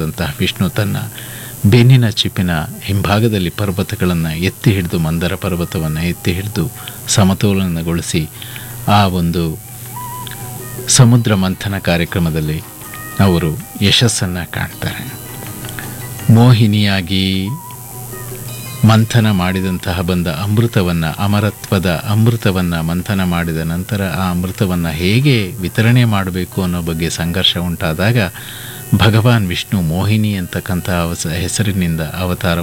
ಅವತಾರವಾದಂತಹ ವಿಷ್ಣು ತನ್ನ ಬೆನ್ನಿನ ಚಿಪ್ಪಿನ ಹಿಂಭಾಗದಲ್ಲಿ ಪರ್ವತಗಳನ್ನು ಎತ್ತಿ ಹಿಡಿದು ಮಂದರ ಪರ್ವತವನ್ನು ಎತ್ತಿ ಹಿಡಿದು ಸಮತೋಲನಗೊಳಿಸಿ ಆ ಒಂದು ಸಮುದ್ರ ಮಂಥನ ಕಾರ್ಯಕ್ರಮದಲ್ಲಿ ಅವರು ಯಶಸ್ಸನ್ನು ಕಾಣ್ತಾರೆ ಮೋಹಿನಿಯಾಗಿ ಮಂಥನ ಮಾಡಿದಂತಹ ಬಂದ ಅಮೃತವನ್ನು ಅಮರತ್ವದ ಅಮೃತವನ್ನು ಮಂಥನ ಮಾಡಿದ ನಂತರ ಆ ಅಮೃತವನ್ನು ಹೇಗೆ ವಿತರಣೆ ಮಾಡಬೇಕು ಅನ್ನೋ ಬಗ್ಗೆ ಸಂಘರ್ಷ ಉಂಟಾದಾಗ ಭಗವಾನ್ ವಿಷ್ಣು ಮೋಹಿನಿ ಅಂತಕ್ಕಂಥ ಅವಸ ಹೆಸರಿನಿಂದ ಅವತಾರ